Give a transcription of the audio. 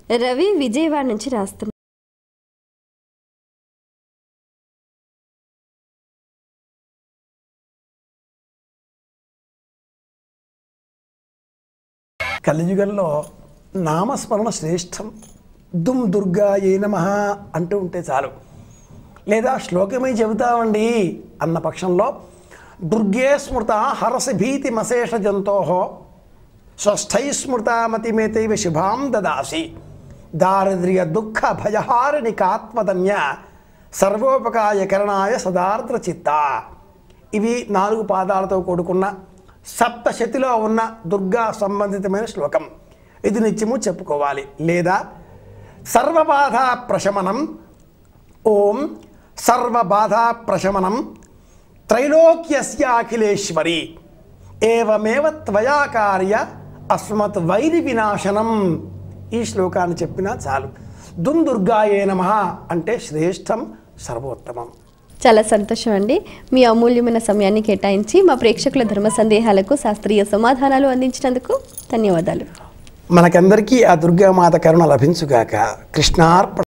రవి విజయవాడ నుంచి రాస్తున్నారు కలియుగంలో నామస్మరణ శ్రేష్టం దుమ్ దుర్గా ఏ నమ అంటూ ఉంటే చాలు లేదా శ్లోకమై చెబుతామండి అన్న పక్షంలో దుర్గే స్మృత హరసి భీతి మశేష జంతో స్వస్థై స్మృత మతిమేతైవ శుభాం దదాసి దారిద్ర్య దుఃఖ భయహారిణికాత్మధన్య సర్వోపకాయకరణాయ సదార్ద్ర చిత్త ఇవి నాలుగు పాదాలతో కూడుకున్న సప్తశతిలో ఉన్న దుర్గా సంబంధితమైన శ్లోకం ఇది నిత్యము చెప్పుకోవాలి లేదా సర్వబాధ ప్రశమనం ఓం సర్వబాధ ప్రశమనం త్రైలోక్యస్యాఖిలేశ్వరి ఏవమేవ త్వయా కార్య అస్మత్ వైరి వినాశనం ఈ శ్లోకాన్ని చెప్పినా చాలు దుందుర్గాయే నమ అంటే శ్రేష్టం సర్వోత్తమం చాలా సంతోషం అండి మీ అమూల్యమైన సమయాన్ని కేటాయించి మా ప్రేక్షకుల ధర్మ సందేహాలకు శాస్త్రీయ సమాధానాలు అందించినందుకు ధన్యవాదాలు మనకందరికీ ఆ దుర్గామాత కరుణ లభించుగాక కృష్ణార్పణ